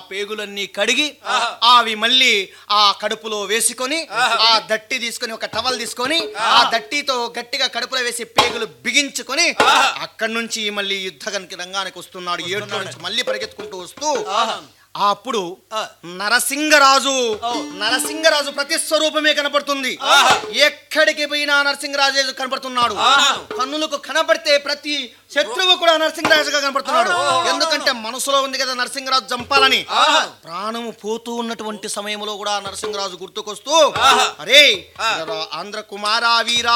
పేగులన్నీ కడిగి అవి మళ్ళీ ఆ కడుపులో వేసుకొని ఆ దట్టి తీసుకొని ఒక టవల్ తీసుకొని ఆ దట్టితో గట్టిగా కడుపులో వేసి పేగులు బిగించుకొని అక్కడి నుంచి మళ్ళీ యుద్ధ రంగానికి వస్తున్నాడు ఏట్లో నుంచి మళ్ళీ పరిగెత్తుకుంటూ వస్తూ అప్పుడు నరసింగరాజు నరసింగరాజు ప్రతిస్వరూపమే కనపడుతుంది ఎక్కడికి పోయినా నరసింగరాజు కనపడుతున్నాడు కన్నులకు కనపడితే ప్రతి శత్రువు కూడా నరసింగరాజుగా కనపడుతున్నాడు ఎందుకంటే మనసులో ఉంది కదా నరసింగరాజు చంపాలని ప్రాణము పోతూ ఉన్నటువంటి సమయంలో కూడా నరసింగరాజు గుర్తుకొస్తూ అరే ఆంధ్ర కుమారా వీరా